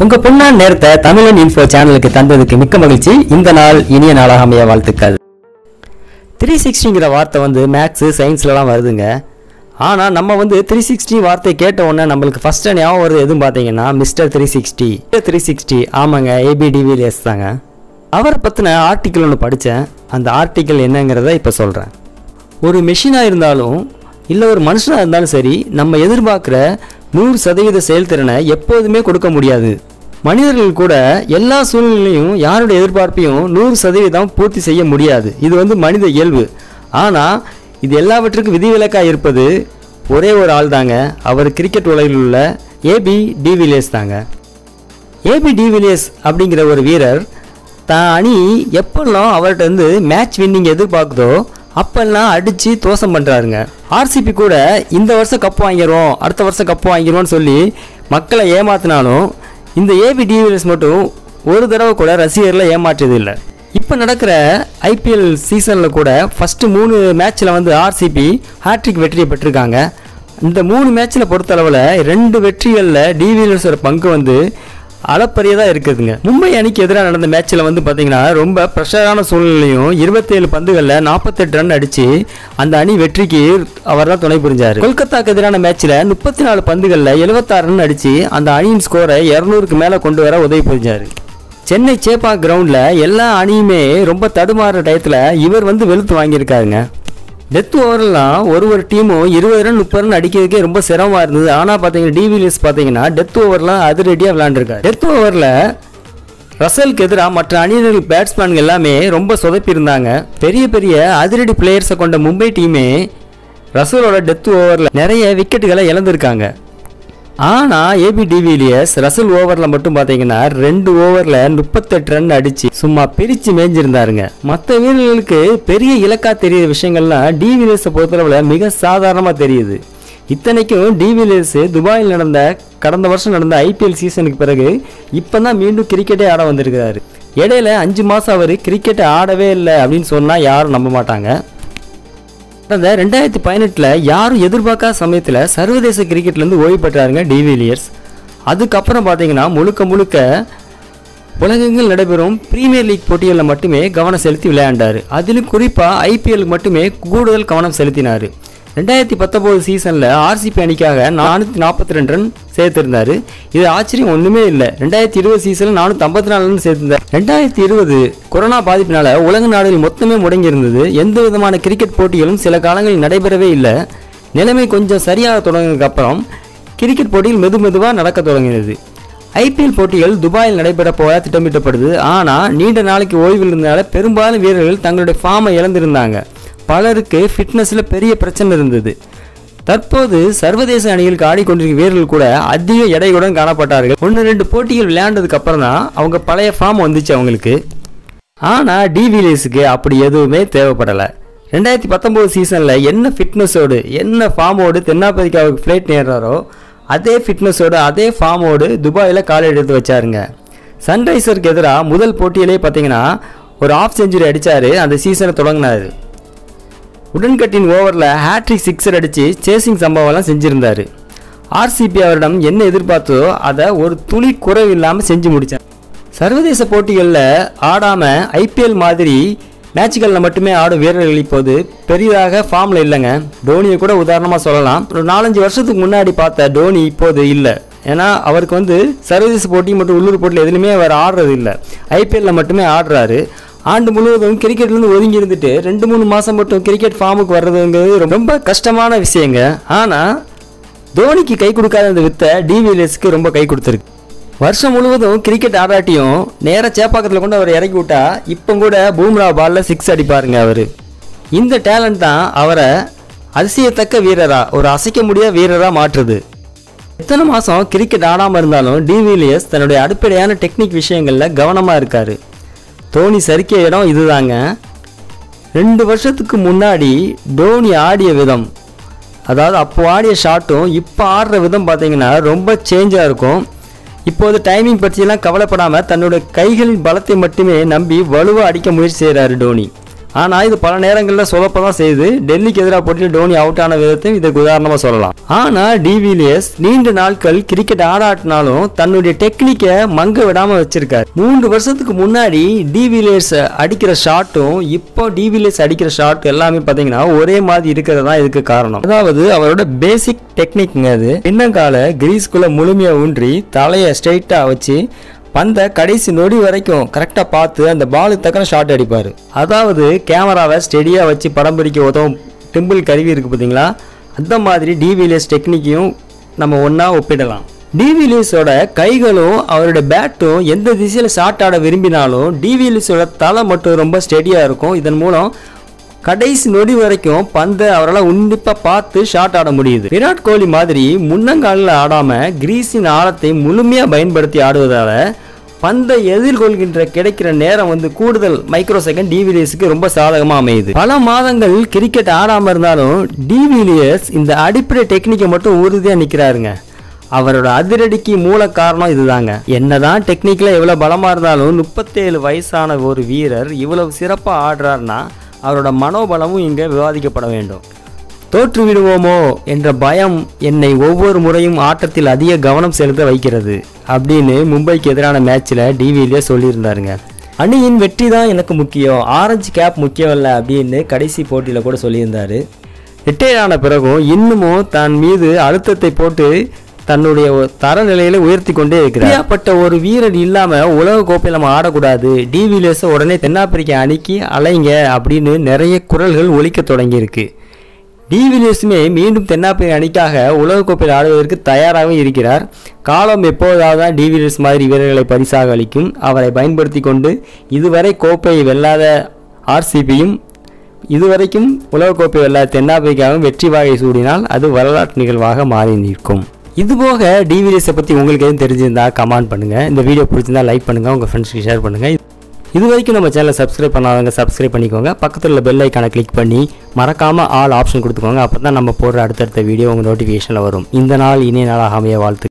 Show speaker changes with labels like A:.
A: உங்க பொன்னான நேரத்தை தமிழன் இன்ஃபோ சேனலுக்கு தந்ததுக்கு மிக்க மகிழ்ச்சி இந்த நாள் இனிய நாளாக அமைய வாழ்த்துக்கள் த்ரீ சிக்ஸ்டிங்கிற வார்த்தை வந்து மேக்ஸு சயின்ஸ்லலாம் வருதுங்க ஆனால் நம்ம வந்து த்ரீ சிக்ஸ்டி வார்த்தை கேட்ட உடனே நம்மளுக்கு ஃபஸ்ட்டு ஞாபகம் வருது எதுவும் பார்த்தீங்கன்னா mister three sixty three sixty ஆமாங்க ஏபி டிவிலியர்ஸ் தாங்க அவரை பற்றின ஆர்டிக்கல் ஒன்று படித்தேன் அந்த ஆர்டிக்கல் என்னங்கிறத இப்போ சொல்கிறேன் ஒரு மெஷினாக இருந்தாலும் இல்லை ஒரு மனுஷனாக இருந்தாலும் சரி நம்ம எதிர்பார்க்குற நூறு சதவீத செயல்திறனை எப்போதுமே கொடுக்க முடியாது மனிதர்கள் கூட எல்லா சூழ்நிலையும் யாருடைய எதிர்பார்ப்பையும் நூறு சதவீதம் பூர்த்தி செய்ய முடியாது இது வந்து மனித இயல்பு ஆனால் இது எல்லாவற்றுக்கும் விதிவிலக்காக இருப்பது ஒரே ஒரு ஆள் தாங்க அவர் கிரிக்கெட் உலகில் உள்ள ஏபி டிவிலியர்ஸ் தாங்க ஏபி டிவிலியர்ஸ் அப்படிங்கிற ஒரு வீரர் தான் அணி எப்பெல்லாம் அவர்கிட்ட இருந்து மேட்ச் வின்னிங் எதிர்பார்க்குதோ அப்பெல்லாம் அடித்து தோசம் பண்ணுறாருங்க ஆர்சிபி கூட இந்த வருஷம் கப் வாங்கிடுவோம் அடுத்த வருஷம் கப் வாங்கிடுவோம்னு சொல்லி மக்களை ஏமாத்தினாலும் இந்த ஏபி டிவிலியர்ஸ் மட்டும் ஒரு தடவை கூட ரசிகர்களை ஏமாற்றியது இல்லை இப்போ நடக்கிற ஐபிஎல் சீசனில் கூட ஃபஸ்ட்டு மூணு மேட்ச்சில் வந்து ஆர்சிபி ஹேட்ரிக் வெற்றியை பெற்றிருக்காங்க இந்த மூணு மேட்ச்சில் பொறுத்தளவில் ரெண்டு வெற்றிகளில் டிவிலியர்ஸோட பங்கு வந்து அளப்பரியதாக இருக்குதுங்க மும்பை அணிக்கு எதிராக நடந்த மேட்ச்சில் வந்து பார்த்தீங்கன்னா ரொம்ப ப்ரெஷரான சூழ்நிலையும் இருபத்தேழு பந்துகளில் நாற்பத்தெட்டு ரன் அடித்து அந்த அணி வெற்றிக்கு அவர் தான் துணை புரிஞ்சார் கொல்கத்தாக்கு எதிரான மேட்ச்சில் முப்பத்தி நாலு பந்துகளில் எழுபத்தாறு ரன் அடித்து அந்த அணியின் ஸ்கோரை இரநூறுக்கு மேலே கொண்டு வர உதவி புரிஞ்சார் சென்னை சேப்பாக் கிரவுண்டில் எல்லா அணியுமே ரொம்ப தடுமாறுற டயத்தில் இவர் வந்து வெளுத்து வாங்கியிருக்காருங்க டெத் ஓவர்லாம் ஒரு ஒரு டீமும் இருபது ரன் முப்பது ரன் அடிக்கிறதுக்கே ரொம்ப சிரமமாக இருந்தது ஆனால் பார்த்தீங்கன்னா டிவிலியர்ஸ் பார்த்தீங்கன்னா டெத் ஓவர்லாம் அதிரடியாக விளாண்டுருக்காரு டெத் ஓவரில் ரசலுக்கு எதிராக மற்ற அணியினர்கள் பேட்ஸ்மேன்கள் எல்லாமே ரொம்ப சொதப்பியிருந்தாங்க பெரிய பெரிய அதிரடி பிளேயர்ஸை கொண்ட மும்பை டீமே ரசலோட டெத் ஓவரில் நிறைய விக்கெட்டுகளை இழந்திருக்காங்க ஆனால் ஏபி டிவிலியர்ஸ் ரசல் ஓவரில் மட்டும் பார்த்தீங்கன்னா ரெண்டு ஓவரில் முப்பத்தெட்டு ரன் அடித்து சும்மா பிரித்து மேய்ஞ்சிருந்தாருங்க மற்ற வீரர்களுக்கு பெரிய இலக்கா தெரியுற விஷயங்கள்லாம் டிவிலியர்ஸை பொறுத்தளவில் மிக சாதாரணமாக தெரியுது இத்தனைக்கும் டிவிலியர்ஸ் துபாயில் நடந்த கடந்த வருஷம் நடந்த ஐபிஎல் சீசனுக்கு பிறகு இப்போ தான் மீண்டும் கிரிக்கெட்டே ஆட வந்திருக்கிறாரு இடையில அஞ்சு மாதம் அவர் கிரிக்கெட்டை ஆடவே இல்லை அப்படின்னு சொன்னால் யாரும் நம்ப மாட்டாங்க கடந்த ரெண்டாயிரத்தி பதினெட்டில் யாரும் எதிர்பார்க்காத சமயத்தில் சர்வதேச கிரிக்கெட்லேருந்து ஓய்வு பெற்றாருங்க டிவிலியர்ஸ் அதுக்கப்புறம் பார்த்தீங்கன்னா முழுக்க முழுக்க உலகங்கள் நடைபெறும் பிரீமியர் லீக் போட்டிகளில் மட்டுமே கவனம் செலுத்தி விளையாண்டார் அதிலும் குறிப்பாக ஐபிஎல்லுக்கு மட்டுமே கூடுதல் கவனம் செலுத்தினார் ரெண்டாயிரத்தி பத்தொம்போது சீசனில் ஆர்சிபி அணிக்காக நானூற்றி நாற்பத்தி ரெண்டு ரன் சேர்த்திருந்தார் இது ஆச்சரியம் ஒன்றுமே இல்லை ரெண்டாயிரத்தி இருபது சீசனில் நானூற்றி ஐம்பத்தி நாலு ரன் சேர்த்திருந்தார் ரெண்டாயிரத்தி இருபது கொரோனா பாதிப்பினால உலக நாடுகள் மொத்தமே முடங்கி இருந்தது எந்த விதமான கிரிக்கெட் போட்டிகளும் சில காலங்களில் நடைபெறவே இல்லை நிலைமை கொஞ்சம் சரியாக தொடங்கினதுக்கு அப்புறம் கிரிக்கெட் போட்டிகள் மெது மெதுவாக நடக்க தொடங்கினது ஐபிஎல் போட்டிகள் துபாயில் நடைபெற போக திட்டமிட்டப்படுது ஆனால் நீண்ட நாளைக்கு ஓய்வில் இருந்ததால பெரும்பாலும் வீரர்கள் தங்களுடைய ஃபார்மை இழந்திருந்தாங்க பலருக்கு ஃபிட்னஸில் பெரிய பிரச்சனை இருந்தது தற்போது சர்வதேச அணிகளுக்கு ஆடிக்கொண்டிருக்கும் வீரர்கள் கூட அதிக எடையுடன் காணப்பட்டார்கள் ஒன்று ரெண்டு போட்டிகள் விளையாண்டதுக்கு அப்புறம் தான் அவங்க பழைய ஃபார்ம் வந்துச்சு அவங்களுக்கு ஆனால் டிவிலியர்ஸுக்கு அப்படி எதுவுமே தேவைப்படலை ரெண்டாயிரத்தி பத்தொம்போது சீசனில் என்ன ஃபிட்னஸோடு என்ன ஃபார்மோடு தென்னாப்பிரிக்காவுக்கு ஃப்ளைட் நேர்றாரோ அதே ஃபிட்னஸோடு அதே ஃபார்மோடு துபாயில் கால் எடுத்து வச்சாருங்க சன்ரைசருக்கு எதிராக முதல் போட்டியிலே பார்த்தீங்கன்னா ஒரு ஆஃப் செஞ்சுரி அடித்தார் அந்த சீசனை தொடங்கினார் உடன்கட்டின் ஓவரில் ஹேட்ரிக் சிக்ஸர் அடித்து சேசிங் சம்பவம்லாம் செஞ்சுருந்தார் ஆர்சிபி அவரிடம் என்ன எதிர்பார்த்ததோ அதை ஒரு துளி குறைவு இல்லாமல் செஞ்சு முடித்தார் சர்வதேச போட்டிகளில் ஆடாமல் ஐபிஎல் மாதிரி மேட்ச்களில் மட்டுமே ஆடும் வீரர்கள் இப்போது பெரிதாக ஃபார்மில் இல்லைங்க டோனியை கூட உதாரணமாக சொல்லலாம் ஒரு நாலஞ்சு வருஷத்துக்கு முன்னாடி பார்த்த டோனி இப்போது இல்லை ஏன்னா அவருக்கு வந்து சர்வதேச போட்டி மற்றும் உள்ளூர் போட்டியில் எதுலையுமே அவர் ஆடுறது இல்லை ஐபிஎல்லில் மட்டுமே ஆடுறாரு ஆண்டு முழுவதும் கிரிக்கெட்லேருந்து ஒதுங்கி இருந்துட்டு ரெண்டு மூணு மாதம் மட்டும் கிரிக்கெட் ஃபார்முக்கு வர்றதுங்கிறது ரொம்ப கஷ்டமான விஷயங்க ஆனால் தோனிக்கு கை கொடுக்காத இந்த வித்தை டிவிலியர்ஸ்க்கு ரொம்ப கை கொடுத்துருக்கு வருஷம் முழுவதும் கிரிக்கெட் ஆடாட்டியும் நேராக சேப்பாக்கத்தில் கொண்டு அவர் இறக்கி விட்டா இப்போ கூட பூம்ரா பாலில் சிக்ஸ் அடிப்பாருங்க அவர் இந்த டேலண்ட் தான் அவரை அதிசயத்தக்க வீரராக ஒரு அசைக்க முடியாத வீரராக மாற்றுது எத்தனை மாதம் கிரிக்கெட் ஆடாமல் இருந்தாலும் டிவிலியர்ஸ் தன்னுடைய அடிப்படையான டெக்னிக் விஷயங்களில் கவனமாக இருக்கார் தோனி சறுக்கிய இடம் இதுதாங்க ரெண்டு வருஷத்துக்கு முன்னாடி டோனி ஆடிய விதம் அதாவது அப்போ ஆடிய ஷாட்டும் இப்போ ஆடுற விதம் பார்த்தீங்கன்னா ரொம்ப சேஞ்சாக இருக்கும் இப்போது டைமிங் பற்றியெல்லாம் கவலைப்படாமல் தன்னோட கைகளின் பலத்தை மட்டுமே நம்பி வலுவாக அடிக்க முயற்சி செய்கிறாரு டோனி ஆனால் இது பல நேரங்களில் சொதப்ப தான் செய்யுது டெல்லிக்கு எதிராக போட்டியில் டோனி அவுட் ஆன விதத்தையும் இதுக்கு உதாரணமாக சொல்லலாம் ஆனால் டிவிலியர்ஸ் நீண்ட நாட்கள் கிரிக்கெட் ஆடாட்டினாலும் தன்னுடைய டெக்னிக்கை மங்க விடாமல் வச்சிருக்காரு மூன்று வருஷத்துக்கு முன்னாடி டிவிலியர்ஸ் அடிக்கிற ஷாட்டும் இப்போ டிவிலியர்ஸ் அடிக்கிற ஷாட் எல்லாமே பார்த்தீங்கன்னா ஒரே மாதிரி இருக்கிறது தான் இதுக்கு காரணம் அதாவது அவரோட பேசிக் டெக்னிக்ங்க அது பின்னங்கால கிரீஸ்குள்ள முழுமையாக ஊன்றி தலையை ஸ்ட்ரைட்டாக வச்சு பந்தை கடைசி நொடி வரைக்கும் கரெக்டாக பார்த்து அந்த பாலுக்கு தக்கன ஷாட் அடிப்பார் அதாவது கேமராவை ஸ்டெடியாக வச்சு படம் பிடிக்க உதவும் டிம்பிள் கருவி இருக்குது பார்த்தீங்களா அந்த மாதிரி டிவிலியர்ஸ் டெக்னிக்கையும் நம்ம ஒன்றா ஒப்பிடலாம் டிவிலியர்ஸோட கைகளும் அவரோட பேட்டும் எந்த திசையில் ஷாட் ஆட விரும்பினாலும் டிவிலியர்ஸோட தலை மட்டும் ரொம்ப ஸ்டெடியாக இருக்கும் இதன் மூலம் கடைசி நொடி வரைக்கும் பந்தை அவரால் உன்னிப்பாக பார்த்து ஷாட் ஆட முடியுது விராட் கோலி மாதிரி முன்னங்காலில் ஆடாம கிரீஸின் ஆழத்தை முழுமையாக பயன்படுத்தி ஆடுவதால பந்தை எதிர்கொள்கின்ற கிடைக்கிற நேரம் வந்து கூடுதல் மைக்ரோ செகண்ட் டிவிலியர்ஸுக்கு ரொம்ப சாதகமாக அமையுது பல மாதங்கள் கிரிக்கெட் ஆடாமல் இருந்தாலும் டிவிலியர்ஸ் இந்த அடிப்படை டெக்னிக்கை மட்டும் உறுதியாக நிற்கிறாருங்க அவரோட அதிரடிக்கு மூல காரணம் இதுதாங்க என்னதான் டெக்னிக்கில் எவ்வளோ பலமாக இருந்தாலும் முப்பத்தேழு வயசான ஒரு வீரர் இவ்வளவு சிறப்பாக ஆடுறாருன்னா அவரோட மனோபலமும் இங்கே விவாதிக்கப்பட வேண்டும் தோற்று விடுவோமோ என்ற பயம் என்னை ஒவ்வொரு முறையும் ஆட்டத்தில் அதிக கவனம் செலுத்த வைக்கிறது அப்படின்னு மும்பைக்கு எதிரான மேட்ச்சில் டிவியிலே சொல்லியிருந்தாருங்க அணியின் வெற்றி தான் எனக்கு முக்கியம் ஆரஞ்சு கேப் முக்கியம் இல்லை அப்படின்னு கடைசி போட்டியில் கூட சொல்லியிருந்தாரு ரிட்டையர் ஆன பிறகும் இன்னமும் தன் மீது அழுத்தத்தை போட்டு தன்னுடைய ஒரு தரநிலையில உயர்த்தி கொண்டே இருக்கிறார் அப்படியாப்பட்ட ஒரு வீரர் இல்லாம உலக கோப்பையில் நம்ம ஆடக்கூடாது டிவிலியர்ஸை உடனே தென்னாப்பிரிக்க அணிக்கு அலைங்க அப்படின்னு நிறைய குரல்கள் ஒலிக்க தொடங்கி இருக்கு டிவிலியர்ஸுமே மீண்டும் தென்னாப்பிரிக்க அணிக்காக உலகக்கோப்பையில் ஆடுவதற்கு தயாராகவும் இருக்கிறார் காலம் எப்போதாவது தான் டிவிலியர்ஸ் மாதிரி வீரர்களை பரிசாக அளிக்கும் அவரை பயன்படுத்தி கொண்டு இதுவரை கோப்பையை வெல்லாத ஆர்சிபியும் இதுவரைக்கும் உலகக்கோப்பை வெல்லாத தென்னாப்பிரிக்காவும் வெற்றி வாகை சூடினால் அது வரலாற்று நிகழ்வாக மாறி நிற்கும் இதுபோக டிவிடிஎஸை பற்றி உங்களுக்கு எதுவும் தெரிஞ்சிருந்தா கமெண்ட் பண்ணுங்கள் இந்த வீடியோ பிடிச்சிருந்தா லைக் பண்ணுங்கள் உங்கள் ஃப்ரெண்ட்ஸ்க்கு ஷேர் பண்ணுங்கள் இது வரைக்கும் நம்ம சேனலை சப்ஸ்கிரைப் பண்ணாதவங்க சப்ஸ்கிரைப் பண்ணிக்கோங்க பக்கத்தில் உள்ள பெல் ஐக்கானை கிளிக் பண்ணி மறக்காமல் ஆல் ஆப்ஷன் கொடுத்துக்கோங்க அப்போ தான் நம்ம போடுற அடுத்தடுத்த வீடியோ உங்கள் நோட்டிஃபிகேஷனில் வரும் இந்த நாள் இனிய நாளாக அமைய வாழ்த்து